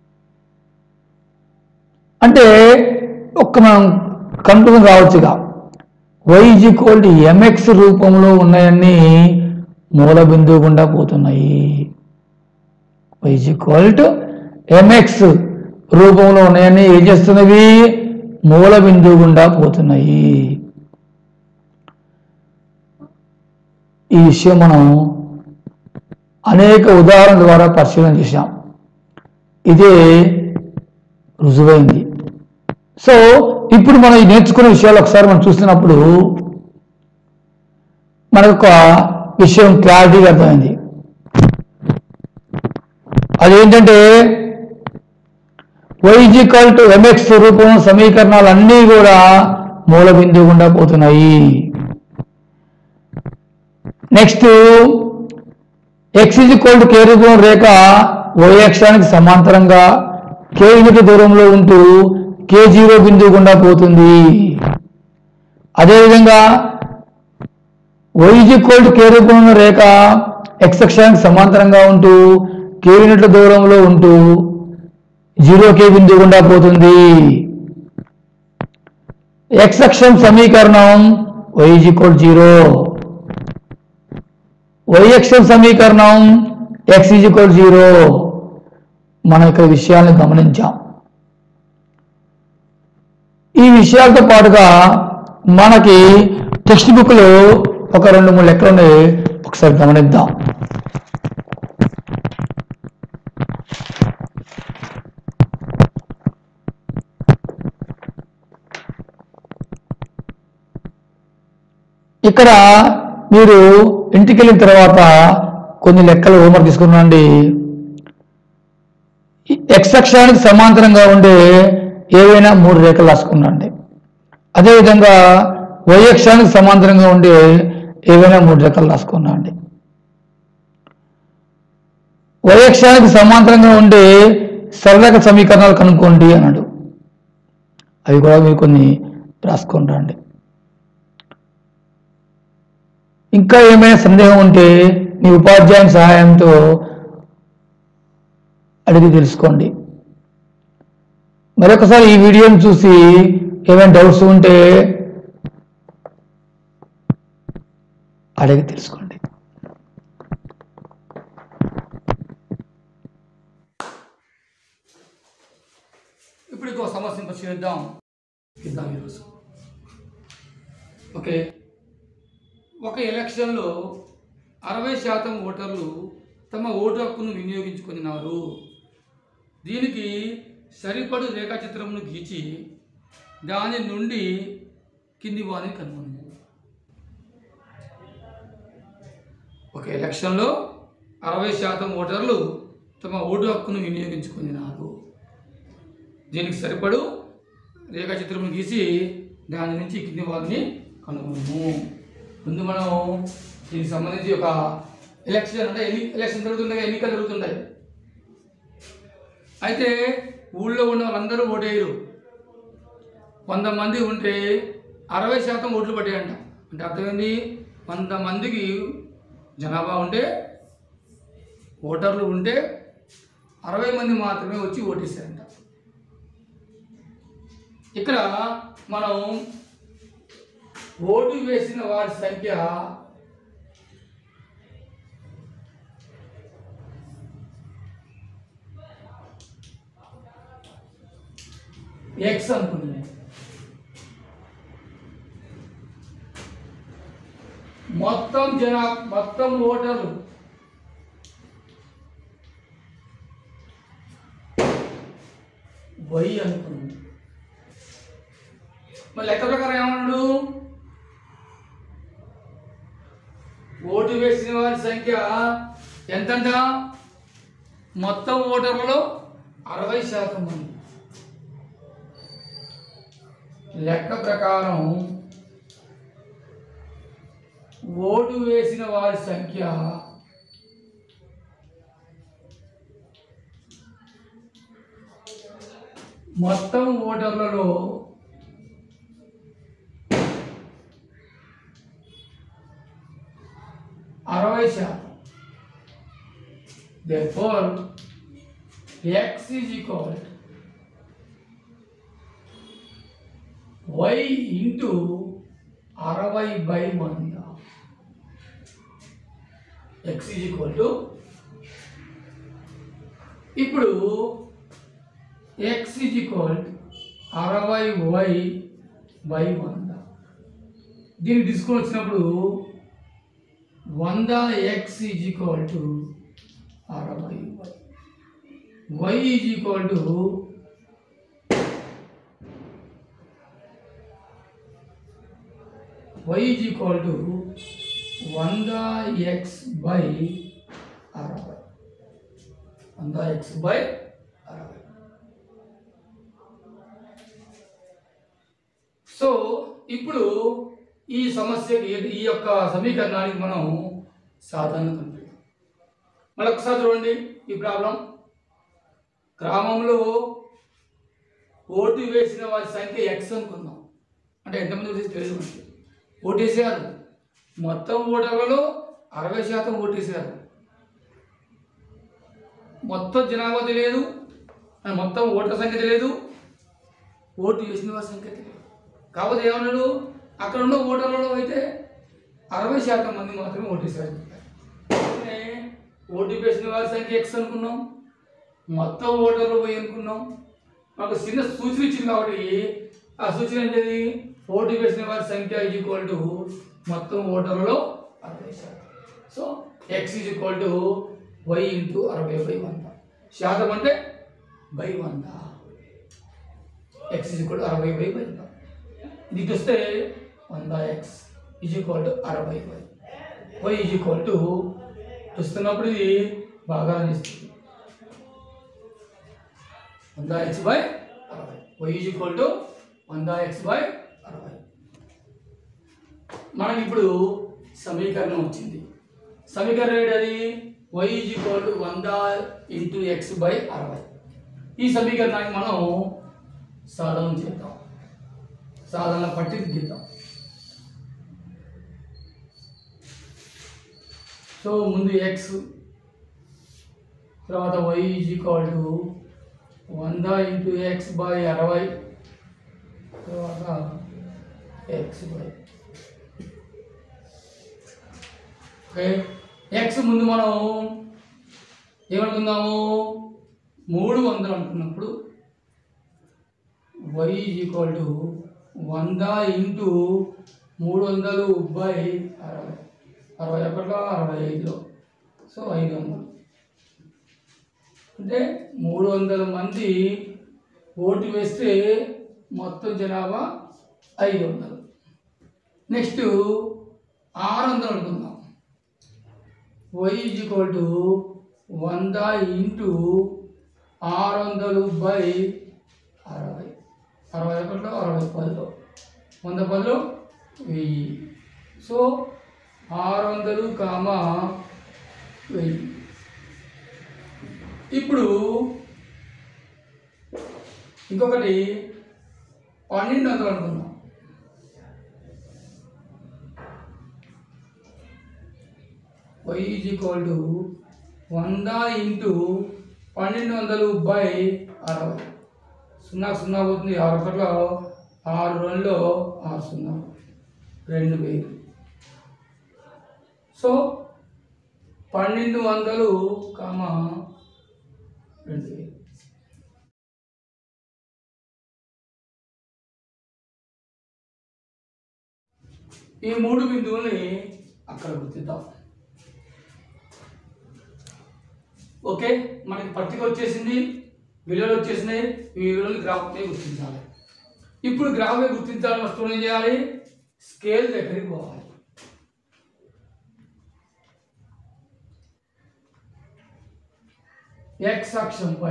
అంటే ఒక్క మనం కంట్రోల్ రావచ్చుగా వైజ్ ఈక్వల్ టు ఎంఎక్స్ రూపంలో ఉన్నాయన్నీ మూల బిందువు గుండా పోతున్నాయి వైజ్ ఈక్వల్ టు ఎంఎక్స్ రూపంలో ఉన్నాయన్నీ ఏం చేస్తున్నవి మూల బిందువు గుండా పోతున్నాయి ఈ విషయం మనం అనేక ఉదాహరణల ద్వారా పరిశీలన చేశాం ఇదే రుజువైంది సో ఇప్పుడు మనం ఈ నేర్చుకునే విషయాలు ఒకసారి మనం చూస్తున్నప్పుడు మనకు ఒక విషయం క్లారిటీగా అర్థమైంది అదేంటంటే వైజికల్ టు ఎంఎక్స్ రూపం సమీకరణాలు అన్నీ కూడా మూల బిందువు గుండా పోతున్నాయి next x is equal to k రూపం రేఖ y అక్షానికి సమాంతరంగా కే యూనిట్ దూరంలో ఉంటూ కే జీరో బిందువు గుండా పోతుంది అదేవిధంగా y is equal to k రూపంలో ఉన్న రేఖ ఎక్స్ అక్షానికి సమాంతరంగా ఉంటూ కే యూనిట్ల దూరంలో ఉంటూ జీరో కే బిందువు గుండా పోతుంది ఎక్స్ అక్షం సమీకరణం వై ఈజ్ ఈక్వల్ జీరో వైఎక్స్ఎం సమీకరణం ఎక్స్ ఈజ్ ఈక్వల్ జీరో మనం ఇక్కడ విషయాలను గమనించాం ఈ విషయాలతో పాటుగా మనకి టెక్స్ట్ బుక్ లో ఒక రెండు మూడు లెక్కలు ఉన్నాయి ఒకసారి గమనిద్దాం ఇక్కడ మీరు ఇంటికి వెళ్ళిన తర్వాత కొన్ని లెక్కలు హోంవర్క్ తీసుకున్నాండి ఎక్స్ అక్షానికి సమాంతరంగా ఉండే ఏవైనా మూడు రేఖలు రాసుకున్నాండి అదేవిధంగా వై అక్షానికి సమాంతరంగా ఉండే ఏవైనా మూడు రేఖలు రాసుకున్నాండి వై అక్షానికి సమాంతరంగా ఉండే సరళరేఖ సమీకరణాలు కనుక్కోండి అన్నాడు అవి కూడా మీరు కొన్ని రాసుకొని రండి ఇంకా ఏమైనా సందేహం ఉంటే మీ ఉపాధ్యాయుని సహాయంతో అడిగి తెలుసుకోండి మరొకసారి ఈ వీడియోని చూసి ఏమైనా డౌట్స్ ఉంటే అడిగి తెలుసుకోండి ఇప్పుడు ఇంకో సమస్యను పరిశీలిద్దాం ఇద్దాం ఈరోజు ఓకే ఒక ఎలక్షన్లో అరవై శాతం ఓటర్లు తమ ఓటు హక్కును వినియోగించుకున్నారు దీనికి సరిపడు రేఖాచిత్రమును గీచి దాని నుండి కింది వారిని కనుగొనండి ఒక ఎలక్షన్లో అరవై శాతం ఓటర్లు తమ ఓటు హక్కును వినియోగించుకున్నారు దీనికి సరిపడు రేఖాచిత్రమును గీసి దాని నుంచి కింది వారిని కనుగొనము ముందు మనం దీనికి సంబంధించి ఒక ఎలక్షన్ అంటే ఎన్ని ఎలక్షన్ జరుగుతుండగా ఎన్నికలు జరుగుతుంటాయి అయితే ఊళ్ళో ఉన్న వాళ్ళందరూ ఓటేయరు వంద మంది ఉంటే అరవై శాతం ఓట్లు పడ్డాయంట అంటే అర్థమైంది వంద మందికి జనాభా ఉంటే ఓటర్లు ఉంటే అరవై మంది మాత్రమే వచ్చి ఓటేశారంట ఇక్కడ మనం ఓటు వేసిన వారి సంఖ్య ఎక్స్ అనుకుంది మొత్తం జనా మొత్తం ఓటర్లు వై అనుకుంది మరి లెక్క ప్రకారం ఏమన్నాడు ఓటు వేసిన వారి సంఖ్య ఎంతంట మొత్తం ఓటర్లలో అరవై శాతం మంది లెక్క ప్రకారం ఓటు వేసిన వారి సంఖ్య మొత్తం ఓటర్లలో అరవై శాతం therefore x is equal to y into అరవై బై వంద ఎక్స్ ఈజ్ ఈక్వల్ టు ఇప్పుడు ఎక్స్ ఈజ్ ఈక్వల్ అరవై వై బై వంద దీన్ని తీసుకొని వచ్చినప్పుడు వంద ఎక్స్ ఈజ్ ఈక్వల్ టు అరవై y y is equal to y is equal to వంద ఎక్స్ బై అరవై వంద ఎక్స్ బై అరవై సో ఇప్పుడు ఈ సమస్యకి ఈ యొక్క సమీకరణానికి మనం సాధారణ కనిపెడతాం మరొకసారి చూడండి ఈ ప్రాబ్లం గ్రామంలో ఓటు వేసిన వారి సంఖ్య ఎక్స్ అనుకుందాం అంటే ఎంతమంది ఓటేసి తెలియదు మనకి ఓటేసారు మొత్తం ఓటర్లలో అరవై శాతం ఓటేసారు మొత్తం జనాభా తెలియదు ఆ మొత్తం ఓటర్ సంఖ్య తెలియదు ఓటు వేసిన వారి సంఖ్య తెలియదు కాకపోతే ఏమన్నాడు అక్కడ ఉన్న ఓటర్లలో అయితే అరవై శాతం మంది మాత్రమే ఓటేశారు అందుకనే ఓటు వేసిన వారి సంఖ్య ఎక్స్ అనుకున్నాం మొత్తం ఓటర్లు పోయి అనుకున్నాం మాకు చిన్న సూచన ఇచ్చింది కాబట్టి ఆ సూచన ఏంటది ఓటు వేసిన వారి సంఖ్య ఈజ్ ఈక్వల్ టు మొత్తం ఓటర్లలో అరవై శాతం so x is equal to y into అరవై బై వంద శాతం అంటే బై వంద ఎక్స్ ఈజ్ ఈక్వల్ టు అరవై బై వంద ఇది వస్తే వంద ఎక్స్ ఈజ్ ఈక్వల్ టు అరవై by y is equal to వస్తున్నప్పుడు ఇది బాగా ఇస్తుంది వంద ఎక్స్ బై అరవై వై ఈజ్ ఈక్వల్ టు వంద ఎక్స్ బై అరవై మనకి ఇప్పుడు సమీకరణం వచ్చింది సమీకరణం ఏంటది వై ఈజ్ ఈక్వల్ టు వంద ఇంటూ ఎక్స్ బై అరవై ఈ సమీకరణాన్ని మనం సాధన చేద్దాం సాధన పట్టి గీద్దాం సో ముందు ఎక్స్ తర్వాత వై ఈజ్ ఈక్వల్ టు వంద ఇంటూ ఎక్స్ బై అరవై తర్వాత ఎక్స్ బై ఓకే ఎక్స్ ముందు మనం ఏమనుకుందాము మూడు వందలు అనుకున్నప్పుడు వై ఈక్వల్ టు వంద ఇంటూ మూడు వందలు బై అరవై అరవై ఒకటిలో అరవై ఐదులో సో ఐదు వందలు అంటే మూడు వందల మంది ఓటు వేస్తే మొత్తం జనాభా ఐదు వందలు నెక్స్ట్ ఆరు వందలు అనుకుందాం వై ఈజ్ ఈక్వల్ టు వంద ఇంటూ ఆరు వందలు బై అరవై అరవై ఒకటిలో అరవై పదిలో వంద పదిలో వెయ్యి సో ఆరు వందలు కామా వెయ్యి ఇప్పుడు ఇంకొకటి పన్నెండు వందలు అనుకుందాం వై ఈజ్ ఈక్వల్ టు వంద ఇంటూ పన్నెండు వందలు బై అరవై సున్నా సున్నా పోతుంది ఆరు ఒకటిలో ఆరు రెండులో ఆరు సున్నా రెండు వేలు సో పన్నెండు వందలు కామ రెండు వేలు ఈ మూడు బిందువుల్ని అక్కడ గుర్తిద్దాం ఓకే మనకి పట్టిక వచ్చేసింది విలువలు వచ్చేసినాయి ఈ విలువలు గ్రాఫ్నే గుర్తించాలి ఇప్పుడు గ్రాఫే గుర్తించాలని వస్తువులు ఏం చేయాలి స్కేల్ దగ్గరికి పోవాలి ఎక్స్ అక్షంపై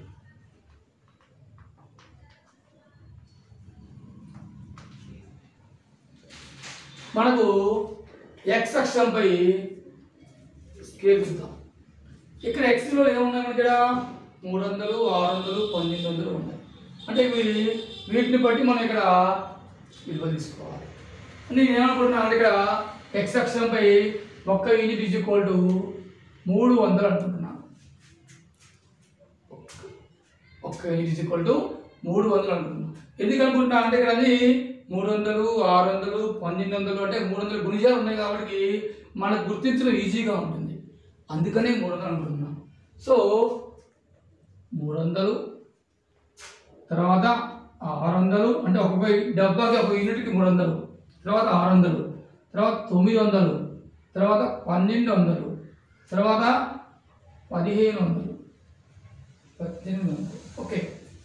మనకు ఎక్స్ అక్షంపై స్కేల్ చూద్దాం ఇక్కడ ఎక్స్లో ఏమున్నాయి మనకి ఇక్కడ మూడు వందలు ఆరు వందలు పన్నెండు వందలు ఉన్నాయి అంటే ఇవి వీటిని బట్టి మనం ఇక్కడ విలువ తీసుకోవాలి నేను ఏమనుకుంటున్నాను అంటే ఇక్కడ ఎక్స్ అక్షరంపై ఒక్క యూనిట్ ఈజ్ ఈక్వల్ టు మూడు వందలు అనుకుంటున్నాను ఒక్క యూనిట్ ఈజ్ ఈక్వల్ టు మూడు వందలు అనుకుంటున్నాను ఎందుకు అనుకుంటున్నా అంటే ఇక్కడ అది మూడు వందలు ఆరు వందలు పన్నెండు వందలు అంటే మూడు వందలు గుణిజాలు ఉన్నాయి కాబట్టి మనకు గుర్తించడం ఈజీగా ఉంటుంది అందుకనే మూడు వందలు అనుకుంటున్నాను సో మూడు వందలు తర్వాత ఆరు వందలు అంటే ఒక్కొక్క డబ్బాకి ఒక యూనిట్కి మూడు వందలు తర్వాత ఆరు వందలు తర్వాత తొమ్మిది వందలు తర్వాత పన్నెండు వందలు తర్వాత పదిహేను వందలు పద్దెనిమిది వందలు ఓకే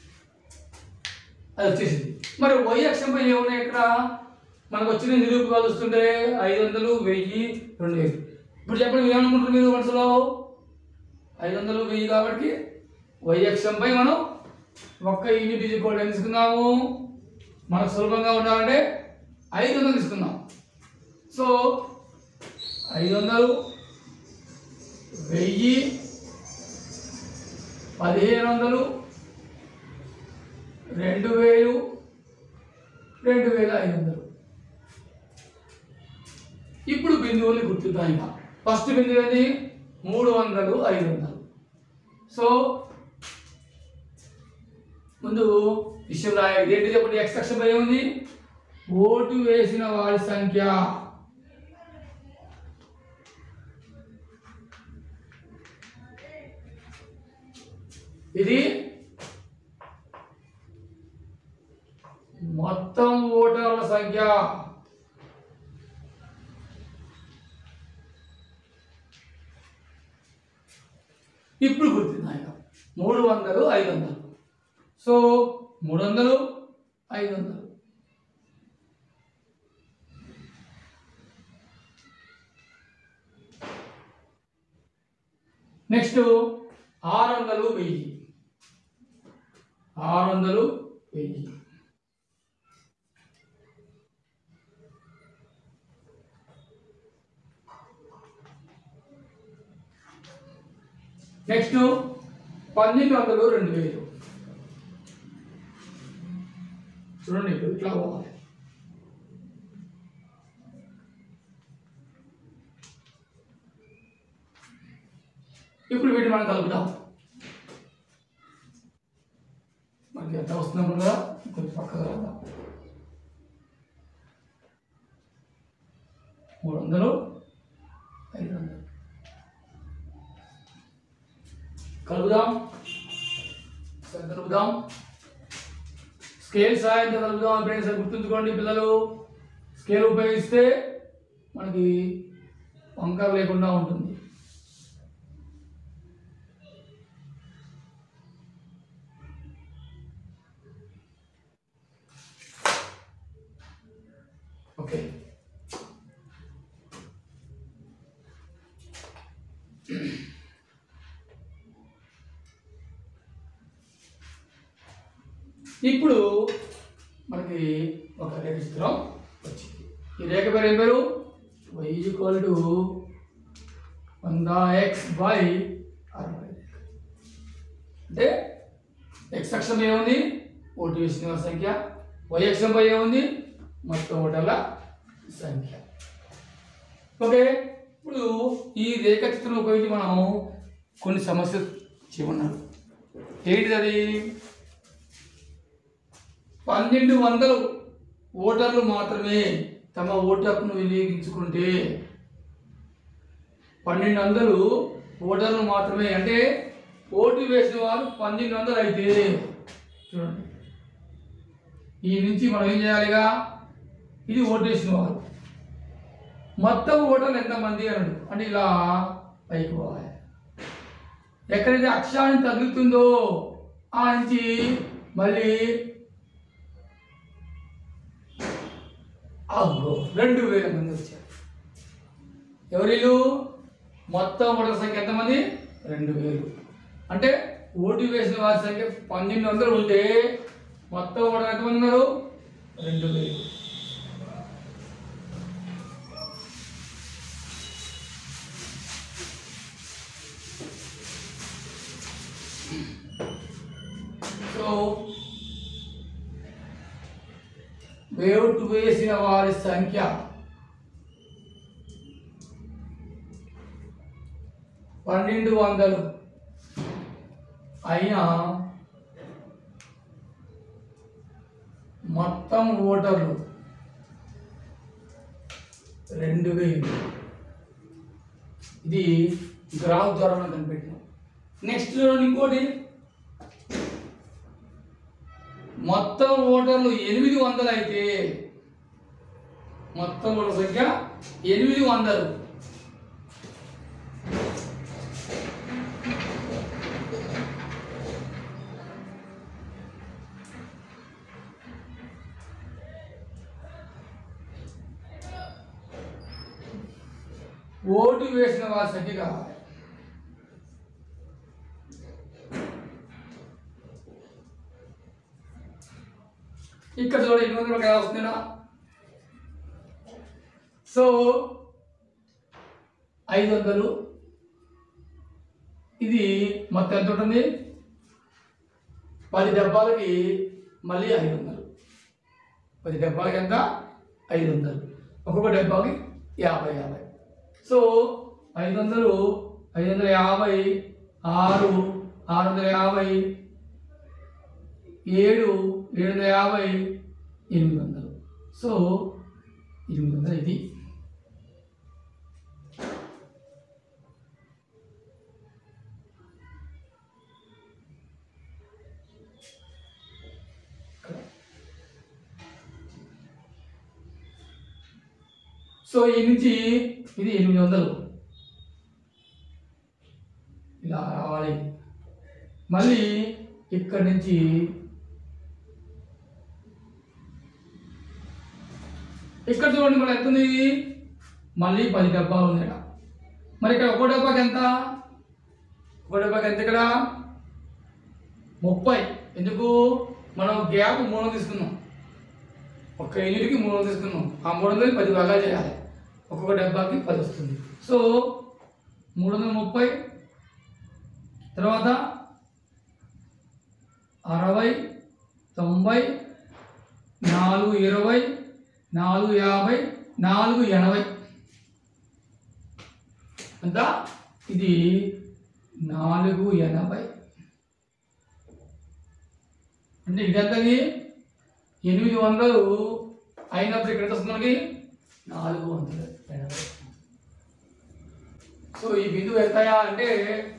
అది వచ్చేసింది మరి వై అక్షంపై ఏమున్నాయి ఇక్కడ మనకు వచ్చిన నిరూపకాలు వస్తుంటే ఐదు వందలు వెయ్యి రెండు వేలు ఇప్పుడు చెప్పండి ఏమనుకుంటారు మీరు మనసులో ఐదు వందలు వెయ్యి కాబట్టి వై అక్షంపై మనం ఒక్క యూనిట్ ఈజ్ ఈక్వల్ ఎంత తీసుకుందాము మనకు సులభంగా ఉండాలంటే ఐదు వందలు తీసుకుందాం సో ఐదు వందలు వెయ్యి పదిహేను వందలు రెండు వేలు రెండు వేల ఐదు వందలు ఇప్పుడు బిందువుల్ని గుర్తుద్దాం ఇంకా ఫస్ట్ బిందువు ఏంది మూడు వందలు ఐదు వందలు సో ముందు విషయం రాయాలి ఏంటి చెప్పండి ఎక్స్ అక్షం పై ఉంది ఓటు వేసిన వారి సంఖ్య ఇది మొత్తం ఓటర్ల సంఖ్య ఇప్పుడు గుర్తుంది ఆయన మూడు వందలు ఐదు వందలు సో మూడు వందలు ఐదు వందలు నెక్స్ట్ ఆరు వందలు వెయ్యి ఆరు వందలు వెయ్యి నెక్స్ట్ పన్నెండు వందలు రెండు వేలు చూడండి ఇప్పుడు ఇట్లా పోవాలి ఇప్పుడు వీటిని మనం కలుపుదాం మనకి ఎంత వస్తున్నాం కదా కొంచెం పక్కగా రాద్దాం మూడు వందలు ఐదు వందలు కలుపుదాం సరే కలుపుదాం స్కేల్ సాయంతో కలుపుదాం ఫ్రెండ్స్ గుర్తుంచుకోండి పిల్లలు స్కేల్ ఉపయోగిస్తే మనకి వంకర లేకుండా ఉంటుంది ఓకే ఇప్పుడు మనకి ఒక రేఖ చిత్రం వచ్చింది ఈ రేఖ పేరు ఏం పేరు వై ఈక్వల్ టు వంద ఎక్స్ బై అరవై అంటే ఎక్స్ అక్షం ఏముంది ఓటు వేసిన వారి సంఖ్య వై అక్షం పై ఏముంది మొత్తం ఓటర్ల సంఖ్య ఓకే ఇప్పుడు ఈ రేఖ చిత్రం ఉపయోగించి మనం కొన్ని సమస్యలు చేయమన్నారు ఏంటిది అది పన్నెండు వందలు ఓటర్లు మాత్రమే తమ ఓటు హక్కును వినియోగించుకుంటే పన్నెండు వందలు ఓటర్లు మాత్రమే అంటే ఓటు వేసిన వారు పన్నెండు వందలు అయితే చూడండి ఈ నుంచి మనం ఏం చేయాలిగా ఇది ఓటు వేసిన వారు మొత్తం ఓటర్లు ఎంతమంది అన్నాడు అంటే ఇలా పైకి పోవాలి ఎక్కడైతే అక్షరాన్ని తగులుతుందో ఆ నుంచి మళ్ళీ అగ్గో రెండు వేల మంది వచ్చారు ఎవరిలు మొత్తం ఓటర్ల సంఖ్య ఎంతమంది రెండు వేలు అంటే ఓటు వేసిన వారి సంఖ్య పన్నెండు వందలు ఉంటే మొత్తం ఓటర్ ఎంతమంది ఉన్నారు రెండు వేలు సో వేటు వేసిన వారి సంఖ్య పన్నెండు వందలు అయినా మొత్తం ఓటర్లు రెండు వేలు ఇది గ్రాఫ్ ద్వారా మనం కనిపెట్టినాం నెక్స్ట్ ఇంకోటి మొత్తం ఓటర్లు ఎనిమిది వందలు అయితే మొత్తం ఓటర్ల సంఖ్య ఎనిమిది వందలు ఓటు వేసిన వారి సంఖ్య కావాలి ఇక్కడ చూడ ఎనిమిది వందలు కదా వస్తుందా సో ఐదు వందలు ఇది మొత్తం ఎంత ఉంటుంది పది డబ్బాలకి మళ్ళీ ఐదు వందలు పది డబ్బాలకి ఎంత ఐదు వందలు ఒక్కొక్క డబ్బాకి యాభై యాభై సో ఐదు వందలు ఐదు వందల యాభై ఆరు ఆరు వందల యాభై ఏడు ఏడు వందల యాభై ఎనిమిది వందలు సో ఎనిమిది వందలు ఇది సో ఈ నుంచి ఇది ఎనిమిది వందలు ఇలా రావాలి మళ్ళీ ఇక్కడి నుంచి ఇక్కడ చూడండి మరి ఎంత ఉంది మళ్ళీ పది డబ్బాలు ఉంది ఇక్కడ మరి ఇక్కడ ఒక డబ్బాకి ఎంత ఒక డబ్బాకి ఎంత ఇక్కడ ముప్పై ఎందుకు మనం గ్యాప్ మూడు వందలు తీసుకున్నాం ఒక యూనిట్కి మూడు వందలు తీసుకున్నాం ఆ మూడు వందలు పది భాగాలు చేయాలి ఒక్కొక్క డబ్బాకి పది వస్తుంది సో మూడు వందల ముప్పై తర్వాత అరవై తొంభై నాలుగు ఇరవై నాలుగు యాభై నాలుగు ఎనభై అంతా ఇది నాలుగు ఎనభై అంటే ఇదంతది ఎనిమిది వందలు అయినప్పుడు ఇక్కడ ఎంత వస్తుంది మనకి నాలుగు వందల ఎనభై సో ఈ బిందువు ఎంతయా అంటే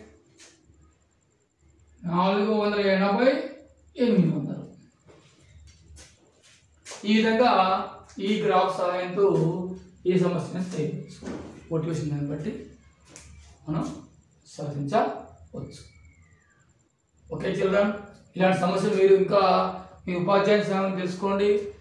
నాలుగు వందల ఎనభై ఎనిమిది వందలు ఈ విధంగా ఈ గ్రాఫ్ సహాయంతో ఈ సమస్యను చేయవచ్చు మోటివేషన్ దాన్ని బట్టి మనం సాధించవచ్చు ఓకే చిల్డ్రన్ ఇలాంటి సమస్యలు మీరు ఇంకా మీ ఉపాధ్యాయుని సహాయం తెలుసుకోండి